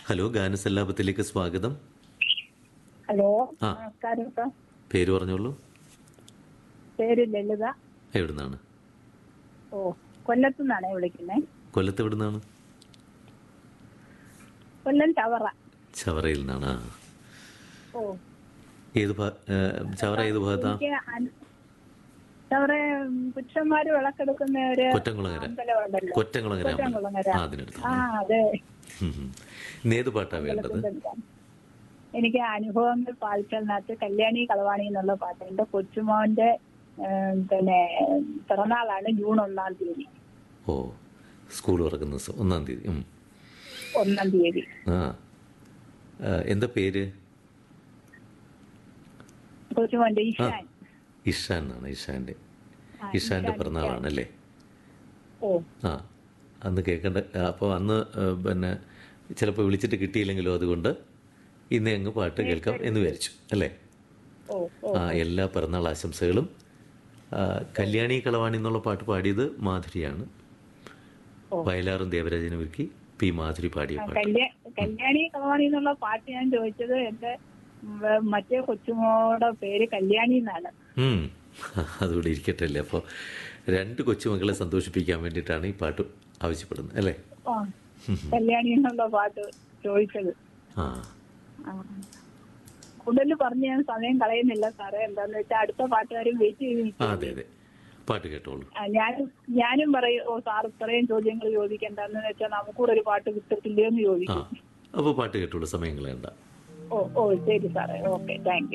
Hello ഗാനസല്ലാപത്തിലേക്ക് സ്വാഗതം hello ആ. നമസ്കാരം സാർ പേര് പറഞ്ഞോളൂ പേര് ലളിത എവിടുന്നാണ് ഓ കൊല്ലത്തു നിന്നാണ് വിളിക്കുന്നത് കൊല്ലത്ത് എവിടുന്നാണ് കൊല്ലം ചവറ ചവറയിൽ നിന്നാണ് ആ ഓ ഏത് ഭാ ഏ, ചവറ ഏത് ഭാഗത്താ എനിക്ക് അൻ- ചവറ ഉം, പുരുഷന്മാര് വിളക്കെടുക്കുന്ന ഒരു കൊറ്റംകുളങ്ങര അമ്പലമുണ്ടല്ലോ കൊറ്റംകുളങ്ങര അമ്പലം. കൊറ്റംകുളങ്ങര. ആ അതിനടുത്ത് ആ അതെ ഉം, ഉം. ഇന്ന് ഏത് പാട്ടാ വേണ്ടത് എനിക്ക് അനുഭവങ്ങൾ പാലിച്ചതിനകത്ത് കല്യാണി കളവാണി എന്നുള്ള പാട്ട് എന്റെ കൊച്ചുമോന്റെ ഏം, പിന്നെ പിറന്നാളാണ് ജൂൺ ഒന്നാം തീയതി ഓ സ്കൂൾ തുറക്കുന്ന ദിവസം ഒന്നാം തീയതി ഉം. ഒന്നാം തീയതി ആ ആ, എന്താ പേര് കൊച്ചുമോന്റെ ആ ഇഷാൻ ഇഷാൻ എന്നാണ് ഇഷാന്റെ ആ, ഇഷാന്റെ ഇഷാൻ, പിറന്നാളാണല്ലേ ഓ ആ അന്ന് കേൾക്കേണ്ട അപ്പോൾ അന്ന് ഏ, പിന്നെ ചിലപ്പോൾ വിളിച്ചിട്ട് കിട്ടിയില്ലെങ്കിലോ അതുകൊണ്ട് ഇന്ന് അങ്ങ് പാട്ട് കേൾക്കാം എന്ന് വിചാരിച്ചു അല്ലേ ഓ ഓ ആ എല്ലാ പിറന്നാൾ ആശംസകളും ആ, കല്യാണി കളവാണി എന്നുള്ള പാട്ട് പാടിയത് മാധുരിയാണ് വയലാറും ദേവരാജനും ഒരുക്കി പി മാധുരി പാടിയ പാട്ട് കല്യാ- കല്യാണി കളവാണി എന്നുള്ള പാട്ട് ഞാൻ ചോദിച്ചത് എന്റെ വ- മറ്റേ കൊച്ചുമോടെ പേര് കല്യാണി എന്നാണ് ഉം. അതുകൂടി ഇരിക്കട്ടെ അല്ലേ അപ്പോൾ രണ്ട് കൊച്ചുമക്കളെ സന്തോഷിപ്പിക്കാൻ വേണ്ടിയിട്ടാണ് ഈ പാട്ട് ആവശ്യപ്പെടുന്നത് അല്ലേ ആ, കല്യാണി എന്നുള്ള പാട്ട് ചോദിച്ചത് ആ ആ. കൂടുതൽ പറഞ്ഞ് ഞാൻ സമയം കളയുന്നില്ല സാറേ എന്താന്ന് വെച്ചാൽ അടുത്ത പാട്ടുകാരും വെയിറ്റ് ചെയ്ത് ആ നിൽക്കും അതെ അതെ പാട്ട് കേട്ടോളൂ ഞാനും ഞാനും പറയും ഓ സാർ ഇത്രയും ചോദ്യങ്ങൾ ചോദിക്കണ്ടെന്ന് വെച്ചാൽ നമുക്കൂടെ ഒരു പാട്ട് കിട്ടത്തില്ലേ എന്ന് ആ ചോദിക്കും അപ്പോൾ പാട്ട് കേട്ടോളൂ സമയം കളയണ്ട ഓ ഓ ശരി സാറേ ഓക്കെ താങ്ക്